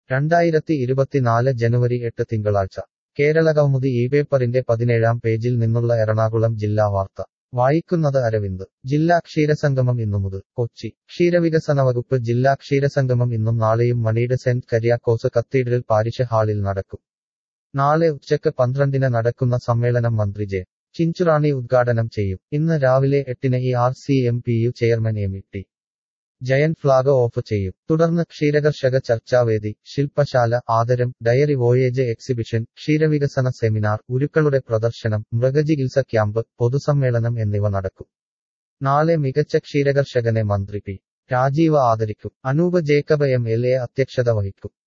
രണ്ടായിരത്തി ഇരുപത്തിനാല് ജനുവരി എട്ട് തിങ്കളാഴ്ച കേരളകൗമുദി ഈ പേപ്പറിന്റെ പതിനേഴാം പേജിൽ നിന്നുള്ള എറണാകുളം ജില്ലാ വാർത്ത വായിക്കുന്നത് അരവിന്ദ് ജില്ലാ ക്ഷീരസംഗമം ഇന്നുമുതൽ കൊച്ചി ക്ഷീരവികസന വകുപ്പ് ജില്ലാ ക്ഷീരസംഗമം ഇന്നും നാളെയും മണിയുടെ സെന്റ് കരിയാക്കോസ് കത്തീഡ്രൽ പാരിഷ് ഹാളിൽ നടക്കും നാളെ ഉച്ചക്ക് പന്ത്രണ്ടിന് നടക്കുന്ന സമ്മേളനം മന്ത്രി ജെ ചിഞ്ചുറാണി ഉദ്ഘാടനം ചെയ്യും ഇന്ന് രാവിലെ എട്ടിന് E R C M P U chairman M E T Jayan flag off ചെയ്യും തുടർന്ന് ക്ഷീരകർഷക ചർച്ചാവേദി ശില്പശാല ആദരം ഡയറി വോയേജ് എക്സിബിഷൻ ക്ഷീരവികസന സെമിനാർ ഉരുക്കളുടെ പ്രദർശനം മൃഗചികിത്സ ക്യാമ്പ് പൊതുസമ്മേളനം എന്നിവ നടക്കും നാളെ മികച്ച ക്ഷീരകർഷകനെ മന്ത്രി പി രാജീവ ആദരിക്കും Anoop Jacob M L A അധ്യക്ഷത വഹിക്കും